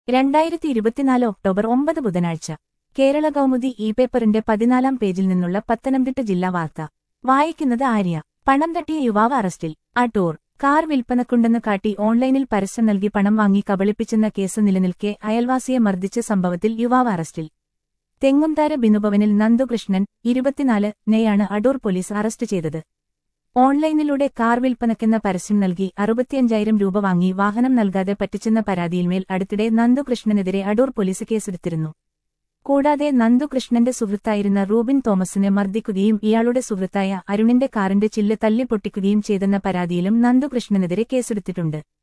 രണ്ടായിരത്തി ഇരുപത്തിനാല് ഒക്ടോബർ ഒമ്പത് ബുധനാഴ്ച കേരള കൗമുദി ഇ പേപ്പറിന്റെ പതിനാലാം പേജിൽ നിന്നുള്ള പത്തനംതിട്ട ജില്ലാ വാർത്ത വായിക്കുന്നത് ആര്യ പണം തട്ടിയ യുവാവ് അറസ്റ്റിൽ അടൂർ കാർ വിൽപ്പനക്കുണ്ടെന്ന് കാട്ടി ഓൺലൈനിൽ പരസ്യം നൽകി പണം വാങ്ങി കബളിപ്പിച്ചെന്ന കേസ് നിലനിൽക്കെ അയൽവാസിയെ മർദ്ദിച്ച സംഭവത്തിൽ യുവാവ് അറസ്റ്റിൽ തെങ്ങുംതാര ബിനുഭവനിൽ നന്ദുകൃഷ്ണൻ ഇരുപത്തിനാല് നെയാണ് അടൂർ പോലീസ് അറസ്റ്റ് ചെയ്തത് ഓൺലൈനിലൂടെ കാർ വിൽപ്പനക്കെന്ന പരസ്യം നൽകി അറുപത്തിയഞ്ചായിരം രൂപ വാങ്ങി വാഹനം നൽകാതെ പറ്റിച്ചെന്ന പരാതിയിന്മേൽ അടുത്തിടെ നന്ദുകൃഷ്ണനെതിരെ അടൂർ പോലീസ് കേസെടുത്തിരുന്നു കൂടാതെ നന്ദുകൃഷ്ണന്റെ സുഹൃത്തായിരുന്ന റൂബിൻ തോമസിനെ മർദ്ദിക്കുകയും ഇയാളുടെ സുഹൃത്തായ അരുണിന്റെ കാറിന്റെ ചില്ല് തല്ലിപ്പൊട്ടിക്കുകയും ചെയ്തെന്ന പരാതിയിലും നന്ദുകൃഷ്ണനെതിരെ കേസെടുത്തിട്ടുണ്ട്